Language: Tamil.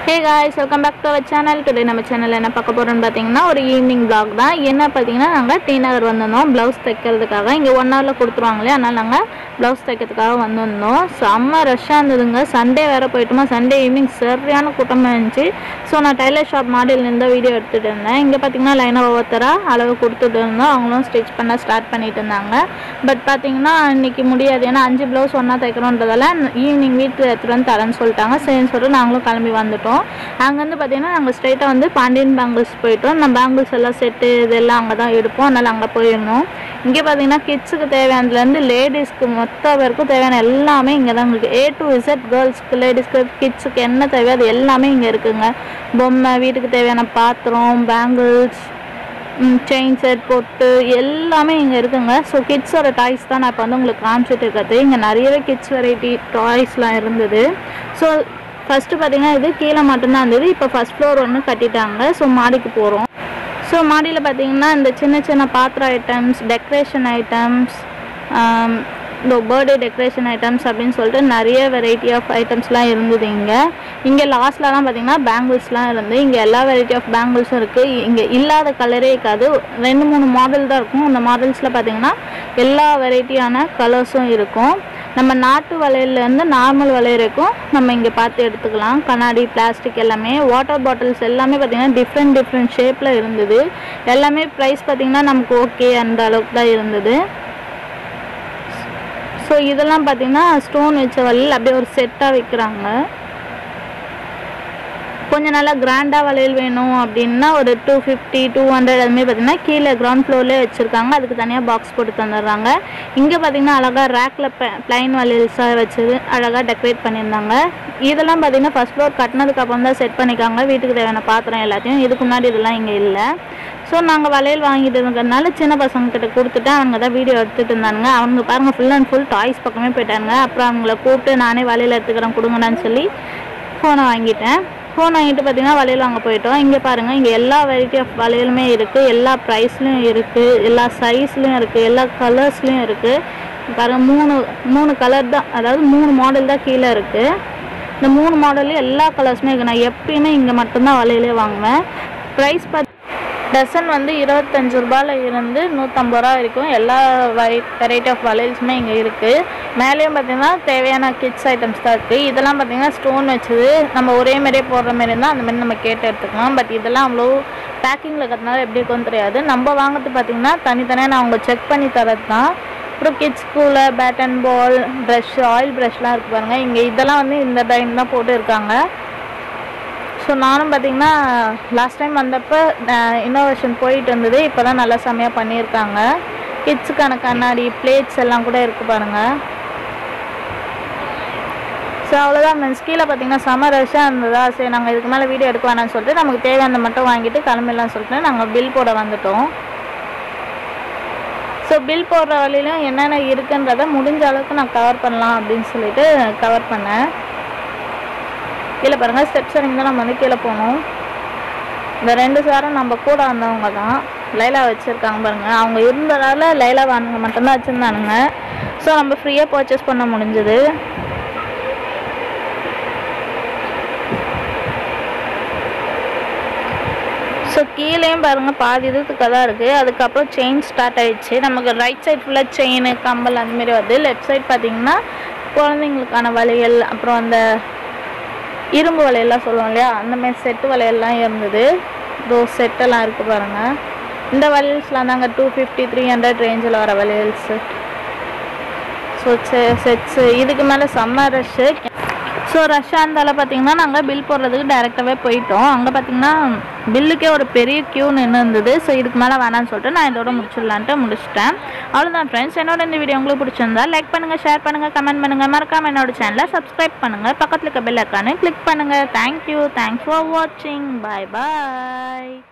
hey guys welcome back to our channel today நம்ம சேனலில் என்ன பார்க்க போகிறோம்னு பார்த்தீங்கன்னா ஒரு ஈவினிங் vlog தான் என்ன பார்த்தீங்கன்னா நாங்கள் டி நகர் வந்திருந்தோம் ப்ளவுஸ் தைக்கிறதுக்காக இங்கே ஒன் ஹவரில் கொடுத்துருவாங்களே அதனால் நாங்கள் ப்ளவுஸ் தைக்கிறதுக்காக வந்திருந்தோம் செம்ம ரஷ்ஷாக இருந்ததுங்க சண்டே வேறு போயிட்டோமா சண்டே ஈவினிங் சரியான கூட்டமாக இருந்துச்சு ஸோ நான் டைலர் ஷாப் மாடியில் இருந்து வீடியோ எடுத்துகிட்டு இருந்தேன் இங்கே பார்த்தீங்கன்னா லைனாக ஒவ்வொருத்தராக அளவு கொடுத்துட்டு இருந்தோம் அவங்களும் ஸ்டிச் பண்ண ஸ்டார்ட் பண்ணிட்டு இருந்தாங்க பட் பார்த்தீங்கன்னா இன்னைக்கு முடியாது ஏன்னா அஞ்சு ப்ளவுஸ் ஒன்றா தைக்கிறோன்றதால ஈவினிங் வீட்டில் எடுத்துகிட்டு வந்து தரேன்னு சொல்லிட்டாங்க சரின்னு சொல்லிட்டு நாங்களும் கிளம்பி வந்துட்டோம் அங்கேருந்து பார்த்தீங்கன்னா நாங்கள் ஸ்ட்ரைட்டாக வந்து பாண்டியன் பேங்கிள்ஸ் போயிட்டோம் நம்ம பேங்கிள்ஸ் எல்லாம் செட்டு இதெல்லாம் அங்கே தான் எடுப்போம் அதனால் அங்கே போயிருந்தோம் இங்கே பார்த்தீங்கன்னா கிட்ஸுக்கு தேவையானதுலேருந்து லேடிஸ்க்கு மொத்த பேருக்கும் தேவையான எல்லாமே இங்கே தான் இருக்குது ஏ டு இசட் கேர்ள்ஸ்க்கு லேடிஸ்க்கு கிட்ஸுக்கு என்ன தேவையோ அது எல்லாமே இங்கே இருக்குங்க பொம்மை வீட்டுக்கு தேவையான பாத்திரம் பேங்கிள்ஸ் செயின் செட் பொட்டு எல்லாமே இங்கே இருக்குங்க ஸோ கிட்ஸோட டாய்ஸ் தான் நான் இப்போ வந்து உங்களுக்கு காமிச்சிட்டு இருக்கிறது இங்கே நிறையவே கிட்ஸ் வெரைட்டி டாய்ஸ்லாம் இருந்தது ஸோ ஃபஸ்ட்டு பார்த்தீங்கன்னா இது கீழே மட்டும்தான் இருந்தது இப்போ ஃபஸ்ட் ஃப்ளோர் ஒன்று கட்டிட்டாங்க ஸோ மாடிக்கு போகிறோம் ஸோ மாடியில் பார்த்தீங்கன்னா இந்த சின்ன சின்ன பாத்திர ஐட்டம்ஸ் டெக்கரேஷன் ஐட்டம்ஸ் இந்த பர்த்டே டெக்கரேஷன் ஐட்டம்ஸ் அப்படின்னு சொல்லிட்டு நிறைய வெரைட்டி ஆஃப் ஐட்டம்ஸ்லாம் இருந்தது இங்கே இங்கே லாஸ்ட்லலாம் பார்த்தீங்கன்னா பேங்கிள்ஸ்லாம் இருந்து இங்கே எல்லா வெரைட்டி ஆஃப் பேங்கிள்ஸும் இருக்குது இங்கே இல்லாத கலரே இருக்காது ரெண்டு மூணு மாடல் தான் இருக்கும் அந்த மாடல்ஸில் பார்த்தீங்கன்னா எல்லா வெரைட்டியான கலர்ஸும் இருக்கும் நம்ம நாட்டு வளையல்லேருந்து நார்மல் வளையல் வரைக்கும் நம்ம இங்கே பார்த்து எடுத்துக்கலாம் கண்ணாடி பிளாஸ்டிக் எல்லாமே வாட்டர் பாட்டில்ஸ் எல்லாமே பார்த்தீங்கன்னா டிஃப்ரெண்ட் டிஃப்ரெண்ட் ஷேப்பில் இருந்தது எல்லாமே ப்ரைஸ் பார்த்தீங்கன்னா நமக்கு ஓகே அந்த அளவுக்கு தான் இருந்தது ஸோ இதெல்லாம் பார்த்தீங்கன்னா ஸ்டோன் வச்ச வளையல் அப்படியே ஒரு செட்டாக விற்கிறாங்க கொஞ்சம் நல்லா கிராண்டாக வளையல் வேணும் அப்படின்னா ஒரு டூ ஃபிஃப்டி டூ ஹண்ட்ரட் அதுமாதிரி பார்த்தீங்கன்னா கீழே கிரவுண்ட் ஃப்ளோர்லேயே வச்சுருக்காங்க அதுக்கு தனியாக பாக்ஸ் போட்டு தந்துடுறாங்க இங்கே பார்த்தீங்கன்னா அழகாக ரேக்கில் ப்ளைன் வளையல்ஸாக வச்சு அழகாக டெக்கரேட் பண்ணியிருந்தாங்க இதெல்லாம் பார்த்தீங்கன்னா ஃபஸ்ட் ஃப்ளோர் கட்டினதுக்கு அப்புறம் தான் செட் பண்ணிக்காங்க வீட்டுக்கு தேவையான பாத்திரம் எல்லாத்தையும் இதுக்கு முன்னாடி இதெல்லாம் இங்கே இல்லை ஸோ நாங்கள் வளையல் வாங்கிட்டு இருக்கிறதுனால சின்ன பசங்கக்கிட்ட கொடுத்துட்டு அவங்க தான் வீடியோ எடுத்துகிட்டு இருந்தானுங்க அவங்க பாருங்கள் ஃபுல் அண்ட் ஃபுல் டாய்ஸ் பக்கமே போயிட்டாங்க அப்புறம் அவங்கள கூப்பிட்டு நானே வளையல் எடுத்துக்கிறேன் கொடுங்கன்னு சொல்லி ஃபோனை வாங்கிட்டேன் ஃபோன் வாங்கிட்டு பார்த்தீங்கன்னா வளையல் வாங்க போயிட்டோம் இங்கே பாருங்கள் இங்கே எல்லா வெரைட்டி ஆஃப் வளையலுமே இருக்குது எல்லா ப்ரைஸ்லையும் இருக்குது எல்லா சைஸ்லையும் இருக்குது எல்லா கலர்ஸ்லையும் இருக்குது பாருங்கள் மூணு மூணு கலர் தான் அதாவது மூணு மாடல் தான் கீழே இருக்குது இந்த மூணு மாடல்லையும் எல்லா கலர்ஸுமே இருக்குது நான் எப்பயுமே இங்கே மட்டும்தான் வளையலே வாங்குவேன் ப்ரைஸ் பார்த்து டசன் வந்து இருபத்தஞ்சு ரூபாயில் இருந்து நூற்றம்பது ரூபா வரைக்கும் எல்லா வை வெரைட்டி ஆஃப் வளையல்ஸுமே இங்கே இருக்குது மேலேயும் பார்த்தீங்கன்னா தேவையான கிட்ஸ் ஐட்டம்ஸ் தான் இருக்குது இதெல்லாம் பார்த்தீங்கன்னா ஸ்டோன் வச்சது நம்ம ஒரே மாதிரியே போடுற மாதிரி இருந்தால் அந்த மாதிரி நம்ம கேட்டு எடுத்துக்கலாம் பட் இதெல்லாம் அவ்வளோ பேக்கிங்கில் இருக்கிறதுனால எப்படி இருக்கும்னு தெரியாது நம்ம வாங்குறது பார்த்தீங்கன்னா தனித்தனியாக நான் அவங்க செக் பண்ணி தரது தான் அப்புறம் கிட்ஸ் ஸ்கூலில் bat and ball brush oil ப்ரஷ்லாம் இருக்குது பாருங்கள் இங்கே இதெல்லாம் வந்து இந்த டைம் தான் போட்டு இருக்காங்க ஸோ நானும் பார்த்தீங்கன்னா லாஸ்ட் டைம் வந்தப்போ இன்னோவேஷன் போயிட்டு இருந்தது இப்போ தான் நல்லா செம்மையாக பண்ணியிருக்காங்க கிட்ஸுக்கான கண்ணாடி பிளேட்ஸ் எல்லாம் கூட இருக்குது பாருங்கள் ஸோ அவ்வளோதான் ஃப்ரெண்ட்ஸ் கீழே பார்த்தீங்கன்னா செம ரஷ்ஷாக இருந்ததா சரி நாங்கள் இதுக்கு மேலே வீடியோ எடுக்க வேணாம்னு சொல்லிட்டு நமக்கு தேவையானதை மட்டும் வாங்கிட்டு கிளம்பிடலாம்னு சொல்லிட்டு நாங்கள் பில் போட வந்துட்டோம் ஸோ பில் போடுற வழியிலும் என்னென்ன இருக்குன்றதை முடிஞ்ச அளவுக்கு நான் கவர் பண்ணலாம் அப்படின்னு சொல்லிட்டு கவர் பண்ணேன் கீழே பாருங்கள் ஸ்டெப்ஸ் இறங்கி தான் நம்ம வந்து கீழே போகணும் இந்த ரெண்டு சாரும் நம்ம கூட வந்தவங்க தான் லைலா வச்சுருக்காங்க பாருங்கள் அவங்க இருந்ததால் லைலா வாங்க மட்டும்தான் வச்சுருந்தானுங்க ஸோ நம்ம ஃப்ரீயாக பர்ச்சேஸ் பண்ண முடிஞ்சது ஸோ கீழேயும் பாருங்கள் பாதி இதுக்கு தான் இருக்குது அதுக்கப்புறம் செயின் ஸ்டார்ட் ஆயிடுச்சு நமக்கு ரைட் சைட் ஃபுல்லாக செயின் கம்பல் அந்தமாரி வருது லெஃப்ட் சைட் பார்த்தீங்கன்னா குழந்தைங்களுக்கான வளையல் அப்புறம் அந்த இரும்பு வளையல்லாம் சொல்லுவோம் இல்லையா அந்த மாதிரி செட்டு வளையல்லாம் இருந்தது இதோ செட்டெல்லாம் இருக்குது பாருங்கள் இந்த வளையல்ஸ்லாம் தாங்க டூ ஃபிஃப்டி த்ரீ ஹண்ட்ரட் ரேஞ்சில் வர வளையல்ஸு ஸோ செட்ஸு இதுக்கு மேலே செம்ம ரஷ்ஷு ஸோ ரஷ்ஷாக இருந்தாலும் பார்த்தீங்கன்னா நாங்கள் பில் போடுறதுக்கு டைரெக்டாகவே போயிட்டோம் அங்கே பார்த்தீங்கன்னா பில்லுக்கே ஒரு பெரிய க்யூ நின்று இருந்தது ஸோ இதுக்கு மேலே வேணாம்னு சொல்லிட்டு நான் இதோட முடிச்சிடலான்ட்டு முடிச்சிட்டேன் அவ்வளோதான் ஃப்ரெண்ட்ஸ் என்னோட இந்த வீடியோ உங்களுக்கு பிடிச்சிருந்தா லைக் பண்ணுங்கள் ஷேர் பண்ணுங்கள் கமெண்ட் பண்ணுங்கள் மறக்காமல் என்னோட சேனலை சப்ஸ்கிரைப் பண்ணுங்கள் பக்கத்தில் இருக்க பெல் ஐக்கானு கிளிக் பண்ணுங்கள் தேங்க்யூ தேங்க்ஸ் ஃபார் வாட்சிங் பாய் பாய்